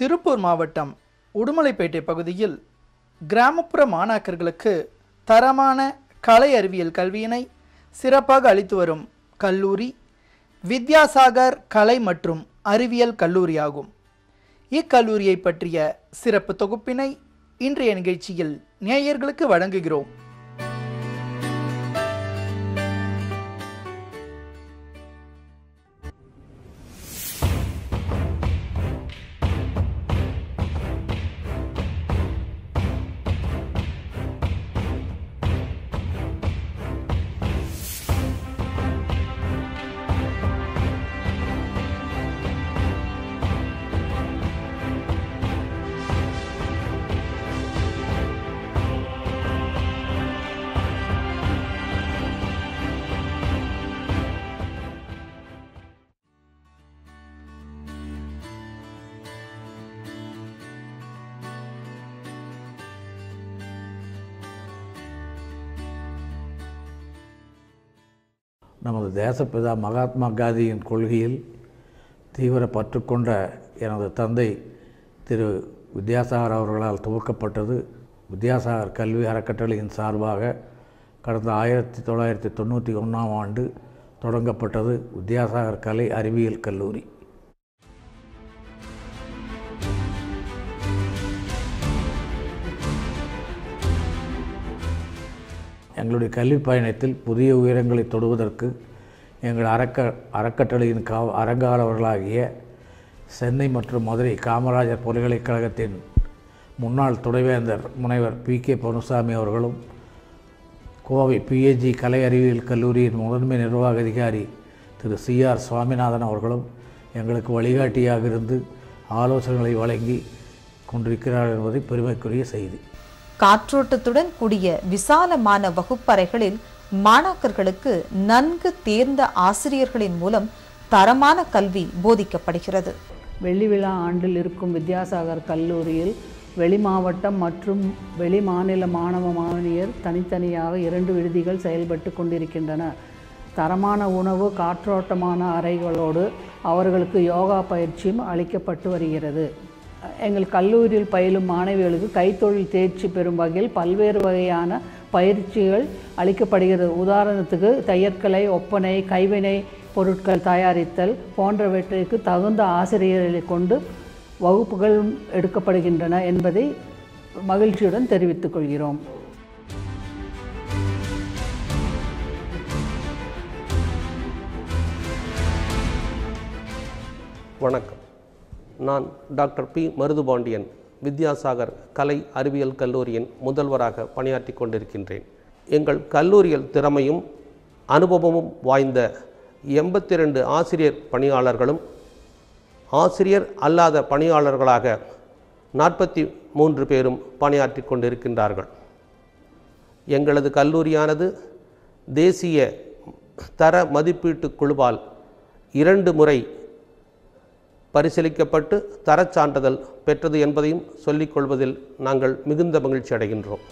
திருப்பூர் மாவட்டம் உடுமலைப்பேட்டை பகுதியில் கிராமப்புற மாணாக்கர்களுக்கு தரமான கலை அறிவியல் கல்வியினை சிறப்பாக அளித்து வரும் கல்லூரி வித்யாசாகர் கலை மற்றும் அறிவியல் கல்லூரியாகும் இக்கல்லூரியை பற்றிய சிறப்பு தொகுப்பினை இன்றைய நிகழ்ச்சியில் நேயர்களுக்கு வழங்குகிறோம் நமது தேசப்பிதா மகாத்மா காந்தியின் கொள்கையில் தீவிர பற்று கொண்ட எனது தந்தை திரு வித்யாசாகர் அவர்களால் துவக்கப்பட்டது வித்யாசாகர் கல்வி அறக்கட்டளையின் சார்பாக கடந்த ஆயிரத்தி தொள்ளாயிரத்தி தொண்ணூற்றி ஒன்றாம் ஆண்டு தொடங்கப்பட்டது வித்யாசாகர் கலை அறிவியல் கல்லூரி எங்களுடைய கல்வி பயணத்தில் புதிய உயரங்களை தொடுவதற்கு எங்கள் அறக்க அறக்கட்டளையின் கா அரங்காரவர்களாகிய சென்னை மற்றும் மதுரை காமராஜர் பல்கலைக்கழகத்தின் முன்னாள் துணைவேந்தர் முனைவர் பி கே பொன்னுசாமி அவர்களும் கோவை பிஏஜி கலை அறிவியல் கல்லூரியின் முதன்மை நிர்வாக அதிகாரி திரு சி ஆர் சுவாமிநாதன் அவர்களும் எங்களுக்கு வழிகாட்டியாக இருந்து ஆலோசனைகளை வழங்கி கொண்டிருக்கிறார் என்பதை பெருமைக்குரிய செய்தி காற்றோட்டத்துடன் கூடிய விசாலமான வகுப்பறைகளில் மாணாக்கர்களுக்கு நன்கு தேர்ந்த ஆசிரியர்களின் மூலம் தரமான கல்வி போதிக்கப்படுகிறது வெள்ளி விழா ஆண்டில் இருக்கும் வித்யாசாகர் கல்லூரியில் வெளி மாவட்டம் மற்றும் வெளி மாநில மாணவ மாணவியர் தனித்தனியாக இரண்டு விடுதிகள் செயல்பட்டு கொண்டிருக்கின்றன தரமான உணவு காற்றோட்டமான அறைகளோடு அவர்களுக்கு யோகா பயிற்சியும் அளிக்கப்பட்டு வருகிறது எங்கள் கல்லூரியில் பயிலும் மாணவிகளுக்கு கைத்தொழில் தேர்ச்சி பெறும் வகையில் பல்வேறு வகையான பயிற்சிகள் அளிக்கப்படுகிறது உதாரணத்துக்கு தையற்கலை ஒப்பனை கைவினை பொருட்கள் தயாரித்தல் போன்றவற்றிற்கு தகுந்த ஆசிரியர்களை கொண்டு வகுப்புகள் எடுக்கப்படுகின்றன என்பதை மகிழ்ச்சியுடன் தெரிவித்துக் கொள்கிறோம் வணக்கம் நான் டாக்டர் பி மருதுபாண்டியன் வித்யாசாகர் கலை அறிவியல் கல்லூரியின் முதல்வராக பணியாற்றி கொண்டிருக்கின்றேன் எங்கள் கல்லூரியில் திறமையும் அனுபவமும் வாய்ந்த எண்பத்தி ரெண்டு ஆசிரியர் பணியாளர்களும் ஆசிரியர் அல்லாத பணியாளர்களாக நாற்பத்தி மூன்று பேரும் பணியாற்றி கொண்டிருக்கின்றார்கள் எங்களது கல்லூரியானது தேசிய தர மதிப்பீட்டு குழுவால் இரண்டு முறை பரிசீலிக்கப்பட்டு தரச் சான்றிதழ் பெற்றது என்பதையும் சொல்லிக் கொள்வதில் நாங்கள் மிகுந்த மகிழ்ச்சி அடைகின்றோம்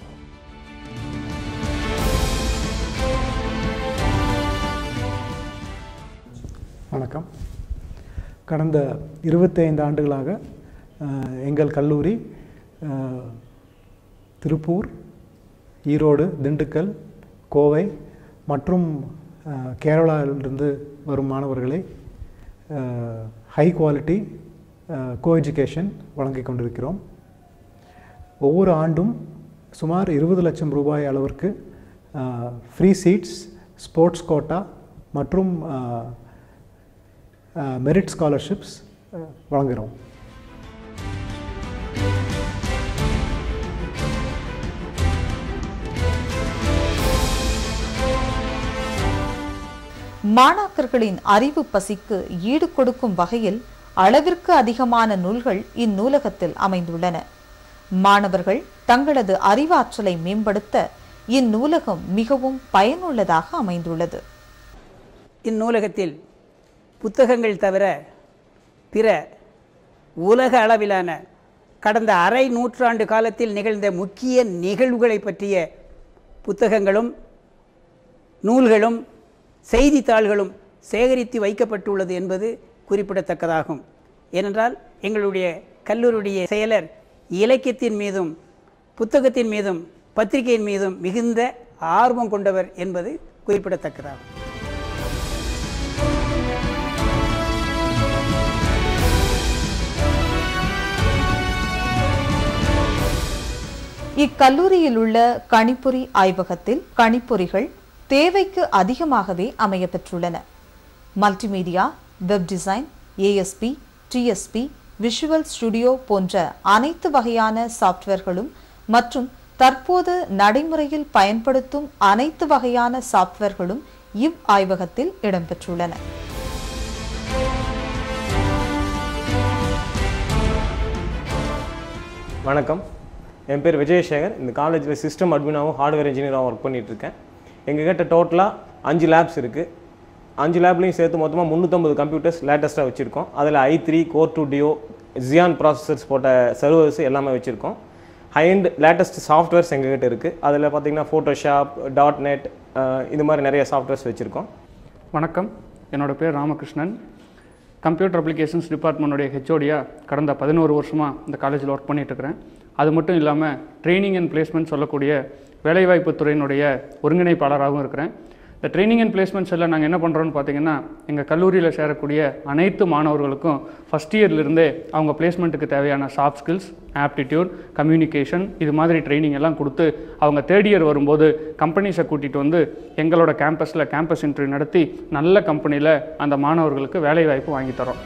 வணக்கம் கடந்த இருபத்தைந்து ஆண்டுகளாக அஹ், எங்கள் கல்லூரி அஹ், திருப்பூர் ஈரோடு திண்டுக்கல் கோவை மற்றும் அஹ், கேரளாவிலிருந்து வரும் மாணவர்களை ஹை குவாலிட்டி கோ எஜுகேஷன் வழங்கிக் கொண்டிருக்கிறோம் ஒவ்வொரு ஆண்டும் சுமார் இருபது லட்சம் ரூபாய் அளவிற்கு ஃப்ரீ சீட்ஸ் ஸ்போர்ட்ஸ் கோட்டா மற்றும் மெரிட் ஸ்காலர்ஷிப்ஸ் வழங்குகிறோம் மாணாக்கர்களின் அறிவு பசிக்கு ஈடு கொடுக்கும் வகையில் அளவிற்கு அதிகமான நூல்கள் இந்நூலகத்தில் அமைந்துள்ளன மாணவர்கள் தங்களது அறிவாற்றலை மேம்படுத்த இந்நூலகம் மிகவும் பயனுள்ளதாக அமைந்துள்ளது இந்நூலகத்தில் புத்தகங்கள் தவிர பிற உலக அளவிலான கடந்த அரை நூற்றாண்டு காலத்தில் நிகழ்ந்த முக்கிய நிகழ்வுகளை பற்றிய புத்தகங்களும் நூல்களும் செய்தித்தாள்களும் சேகரித்து வைக்கப்பட்டுள்ளது என்பது குறிப்பிடத்தக்கதாகும் ஏனென்றால் எங்களுடைய கல்லூரியுடைய செயலர் இலக்கியத்தின் மீதும் புத்தகத்தின் மீதும் பத்திரிகையின் மீதும் மிகுந்த ஆர்வம் கொண்டவர் என்பது குறிப்பிடத்தக்கதாகும் இக்கல்லூரியில் உள்ள கணிப்பொறி ஆய்வகத்தில் கணிப்பொறிகள் தேவைக்கு அதிகமாகவே அமைய பெற்றுள்ளன multimedia web design ASP DSP visual studio போன்ற அனைத்து வகையான சாஃப்ட்வேர்களும் மற்றும் தற்போது நடைமுறையில் பயன்படுத்தும் அனைத்து வகையான சாஃப்ட்வேர்களும் இவ் ஆய்வகத்தில் இடம்பெற்றுள்ளன வணக்கம் என் பேர் விஜயசேகர் இந்த காலேஜில் சிஸ்டம் அட்மினாகவும் ஹார்ட்வேர் இன்ஜினியராகவும் ஒர்க் பண்ணிட்டு இருக்கேன் எங்ககிட்ட டோட்டலாக அஞ்சு லேப்ஸ் இருக்குது அஞ்சு லேப்லையும் சேர்த்து மொத்தமாக முந்நூற்றம்பது கம்ப்யூட்டர்ஸ் லேட்டஸ்ட்டாக வச்சுருக்கோம் அதில் i three core two duo Xeon processors போட்ட சர்வர்ஸ் எல்லாமே வச்சுருக்கோம் ஹைண்ட் லேட்டஸ்ட் சாஃப்ட்வேர்ஸ் எங்ககிட்ட இருக்குது அதில் பார்த்தீங்கன்னா ஃபோட்டோஷாப் டாட் நெட் இது மாதிரி நிறைய சாஃப்ட்வேர்ஸ் வச்சுருக்கோம் வணக்கம் என்னோட பேர் ராமகிருஷ்ணன் கம்ப்யூட்டர் அப்ளிகேஷன்ஸ் டிபார்ட்மெண்ட்டுடைய ஹெச்ஓடியாக கடந்த பதினோரு வருஷமாக இந்த காலேஜில் ஒர்க் பண்ணிகிட்ருக்கிறேன் அது மட்டும் இல்லாமல் ட்ரைனிங் அண்ட் பிளேஸ்மெண்ட் சொல்லக்கூடிய வேலைவாய்ப்பு துறையினுடைய ஒருங்கிணைப்பாளராகவும் இருக்கிறேன் இந்த ட்ரைனிங் அண்ட் பிளேஸ்மெண்ட்ஸ் எல்லாம் நாங்கள் என்ன பண்ணுறோன்னு பார்த்தீங்கன்னா எங்கள் கல்லூரியில் சேரக்கூடிய அனைத்து மாணவர்களுக்கும் ஃபஸ்ட் இயர்லேருந்தே அவங்க பிளேஸ்மெண்ட்டுக்கு தேவையான சாஃப்ட் ஸ்கில்ஸ் ஆப்டிடியூட் கம்யூனிகேஷன் இது மாதிரி ட்ரைனிங் எல்லாம் கொடுத்து அவங்க தேர்ட் இயர் வரும்போது கம்பெனிஸை கூட்டிகிட்டு வந்து எங்களோட கேம்பஸில் கேம்பஸ் இன்டர்வியூ நடத்தி நல்ல கம்பெனியில் அந்த மாணவர்களுக்கு வேலை வாய்ப்பு வாங்கி தரோம்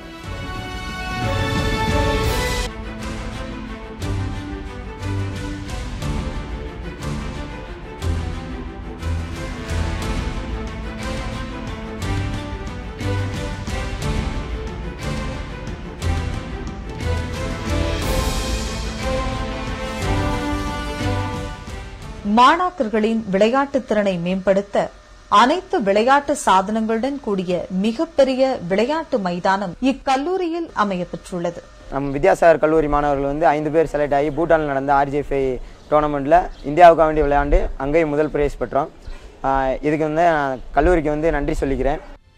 மாணாக்கர்களின் விளையாட்டுத் திறனை மேம்படுத்த அனைத்து விளையாட்டு சாதனங்களுடன் கூடிய மிகப்பெரிய விளையாட்டு மைதானம் இக்கல்லூரியில் அமையப்பெற்றுள்ளது நம்ம வித்யாசாகர் கல்லூரி மாணவர்கள் வந்து ஐந்து பேர் செலக்ட் ஆகி பூட்டானில் நடந்த ஆர்ஜிஎஃப்ஐ டோர்னமெண்ட்டில் இந்தியாவுக்காக வேண்டி விளையாண்டு அங்கேயும் முதல் பிரைஸ் பெற்றோம் ஆஹ் இதுக்கு வந்து நான் கல்லூரிக்கு வந்து நன்றி சொல்லிக்கிறேன்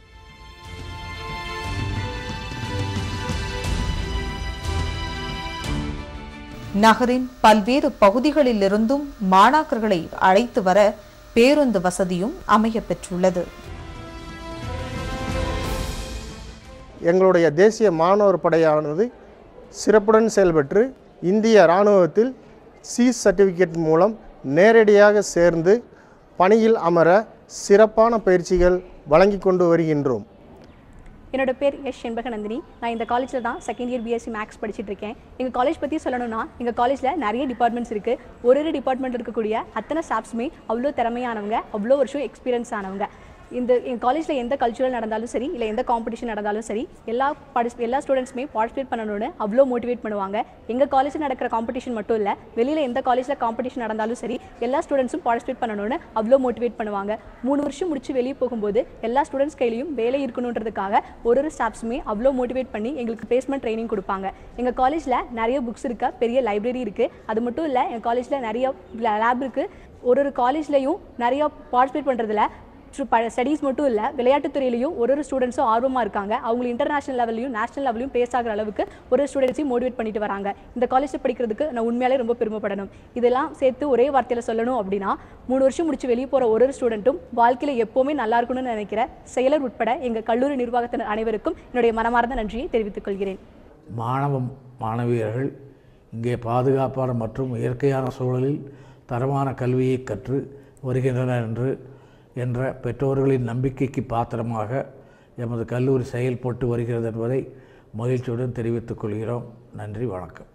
நகரின் பல்வேறு பகுதிகளிலிருந்தும் மாணாக்கர்களை அழைத்து வர பேருந்து வசதியும் அமையப்பெற்றுள்ளது எங்களுடைய தேசிய மாணவர் படையானது சிறப்புடன் செயல்பட்டு இந்திய இராணுவத்தில் சி சர்டிஃபிகேட் மூலம் நேரடியாக சேர்ந்து பணியில் அமர சிறப்பான பயிற்சிகள் வழங்கி கொண்டு வருகின்றோம் என்னோட பேர் எஸ் செண்பகநந்தினி நான் இந்த காலேஜில் தான் செகண்ட் இயர் பிஎஸ்சி மேக்ஸ் படிச்சுட்டு இருக்கேன் எங்கள் காலேஜ் பற்றி சொல்லணும்னா எங்கள் காலேஜில் நிறைய டிபார்ட்மெண்ட்ஸ் இருக்குது ஒரு ஒரு டிபார்ட்மெண்ட் இருக்கக்கூடிய அத்தனை ஸ்டாஃப்ஸுமே அவ்வளோ திறமையானவங்க அவ்வளோ வருஷம் எக்ஸ்பீரியன்ஸ் ஆனவங்க இந்த எங்கள் காலேஜில் எந்த கல்ச்சுரல் நடந்தாலும் சரி இல்லை எந்த காம்படிஷன் நடந்தாலும் சரி எல்லா பார்ட்டிஸ் எல்லா ஸ்டூடெண்ட்ஸுமே பார்ட்டிசிபேட் பண்ணணும்னு அவ்வளோ மோட்டிவேட் பண்ணுவாங்க எங்கள் காலேஜில் நடக்கிற காம்படிஷன் மட்டும் இல்லை வெளியில் எந்த காலேஜில் காம்படிஷன் நடந்தாலும் சரி எல்லா ஸ்டூடெண்ட்ஸும் பார்ட்டிசிபேட் பண்ணணும்னு அவ்வளோ மோட்டிவேட் பண்ணுவாங்க மூணு வருஷம் முடிச்சு வெளியே போகும்போது எல்லா ஸ்டூடெண்ட்ஸ் கையிலையும் வேலை இருக்கணுன்றதுக்காக ஒரு ஒரு ஸ்டாஃப்ஸுமே அவ்வளோ மோட்டிவேட் பண்ணி எங்களுக்கு பிளேஸ்மெண்ட் ட்ரைனிங் கொடுப்பாங்க எங்கள் காலேஜில் நிறைய புக்ஸ் இருக்கா பெரிய லைப்ரரி இருக்குது அது மட்டும் இல்லை எங்கள் காலேஜில் நிறைய லேப் இருக்குது ஒரு ஒரு காலேஜ்லேயும் நிறைய பார்ட்டிசிபேட் பண்ணுறதுல ஸ்டடீஸ் மட்டும் இல்லை விளையாட்டுத்துறையிலையும் ஒரு ஒரு ஸ்டூடெண்ட்ஸும் ஆர்வமாக இருக்காங்க அவங்க இன்டர்நேஷனல் லெவலையும் நேஷனல் லெவலையும் பேஸ் ஆகிற அளவுக்கு ஒரு ஒரு ஸ்டூடெண்ட்ஸையும் மோட்டிவேட் பண்ணிட்டு வராங்க இந்த காலேஜில் படிக்கிறதுக்கு நான் உண்மையாலே ரொம்ப பெருமைப்படணும் இதெல்லாம் சேர்த்து ஒரே வார்த்தையில் சொல்லணும் அப்படின்னா மூணு வருஷம் முடிச்சு வெளியே போகிற ஒரு ஒரு ஸ்டூடெண்ட்டும் வாழ்க்கையில் எப்போவுமே நல்லா இருக்கணும்னு நினைக்கிற செயலர் உட்பட எங்கள் கல்லூரி நிர்வாகத்தினர் அனைவருக்கும் என்னுடைய மனமார்ந்த நன்றியை தெரிவித்துக் கொள்கிறேன் மாணவ மாணவியர்கள் இங்கே பாதுகாப்பான மற்றும் இயற்கையான சூழலில் தரமான கல்வியை கற்று வருகின்றனர் என்று என்ற பெற்றோர்களின் நம்பிக்கைக்கு பாத்திரமாக எமது கல்லூரி செயல்பட்டு வருகிறது என்பதை மகிழ்ச்சியுடன் தெரிவித்துக் கொள்கிறோம் நன்றி வணக்கம்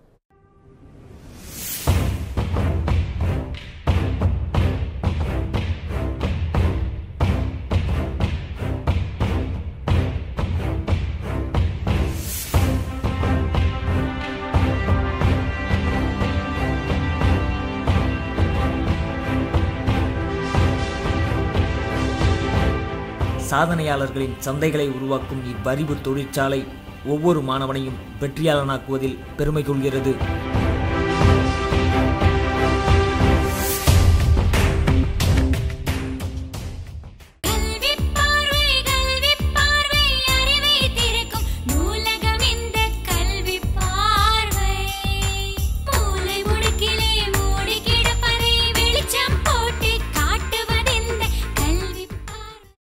சாதனையாளர்களின் சந்தைகளை உருவாக்கும் இவ்வறிவு தொழிற்சாலை ஒவ்வொரு மாணவனையும் வெற்றியாளனாக்குவதில் பெருமை கொள்கிறது